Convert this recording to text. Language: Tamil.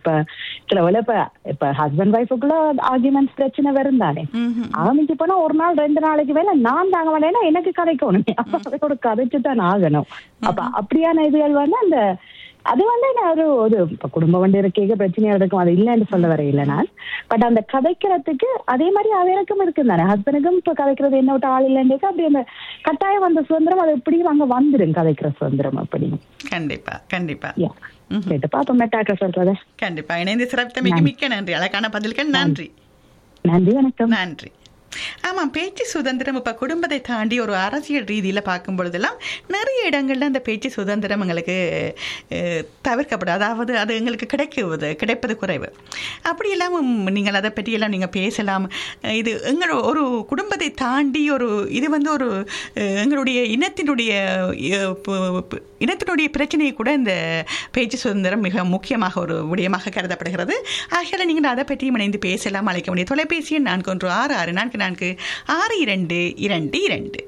இப்ப சில வேலை இப்ப இப்ப ஹஸ்பண்ட் ஒய்ஃபுக்குள்ள ஆர்குமெண்ட்ஸ் பிரச்சனை வரும் தானே ம்ஹும். ஆரம்பிச்சு போனா ஒரு நாள் ரெண்டு நாளைக்கு வேலை நான் தாங்க மாட்டேன்னா எனக்கு கதைக்கணும் அப்ப அதோட கதைச்சு தான் ஆகணும் அப்ப அப்படியான இதுகள் வந்து அந்த அது வந்து நான் ஒரு ஒரு இப்ப குடும்ப வண்டி இருக்க பிரச்சனையா இருக்கும் அது இல்லைன்னு சொல்ல வரையில நான் பட் அந்த கதைக்கிறதுக்கு அதே மாதிரி அவருக்கும் இருக்கு தானே ஹஸ்பண்டுக்கும் இப்ப கதைக்கிறது என்ன விட்டு ஆள் இல்லைன்னு அப்படி அந்த கட்டாயம் அந்த சுதந்திரம் அது எப்படியும் அங்க வந்துடும் கதைக்கிற சுதந்திரம் அப்படின்னு கண்டிப்பா கண்டிப்பா யா கேட்டு பாப்போம் மெட்டாக்க சொல்றத கண்டிப்பா இணைந்து சிறப்பித்தமைக்கு மிக்க நன்றி அழகான பதில்கள் நன்றி நன்றி வணக்கம் நன்றி ஆமாம் பேச்சு சுதந்திரம் இப்போ குடும்பத்தை தாண்டி ஒரு அரசியல் ரீதியில் பார்க்கும் பொழுதெல்லாம் நிறைய இடங்கள்ல அந்த பேச்சு சுதந்திரம் எங்களுக்கு அஹ், தவிர்க்கப்படும் அதாவது அது எங்களுக்கு கிடைக்குவது கிடைப்பது குறைவு அப்படி எல்லாம் நீங்கள் அதை பற்றியெல்லாம் நீங்கள் பேசலாம் அஹ், இது எங்கள் ஒரு குடும்பத்தை தாண்டி ஒரு இது வந்து ஒரு அஹ், எங்களுடைய இனத்தினுடைய அஹ், பு- பு- இனத்தினுடைய பிரச்சனையை கூட இந்த பேச்சு சுதந்திரம் மிக முக்கியமாக ஒரு விடயமாக கருதப்படுகிறது ஆகையால் நீங்கள் அதை பற்றியும் இணைந்து பேசலாம் அழைக்க முடியும் தொலைபேசி எண் நான்கு ஒன்று ஆறு ஆறு நான்கு நான்கு ஆறு இரண்டு இரண்டு இரண்டு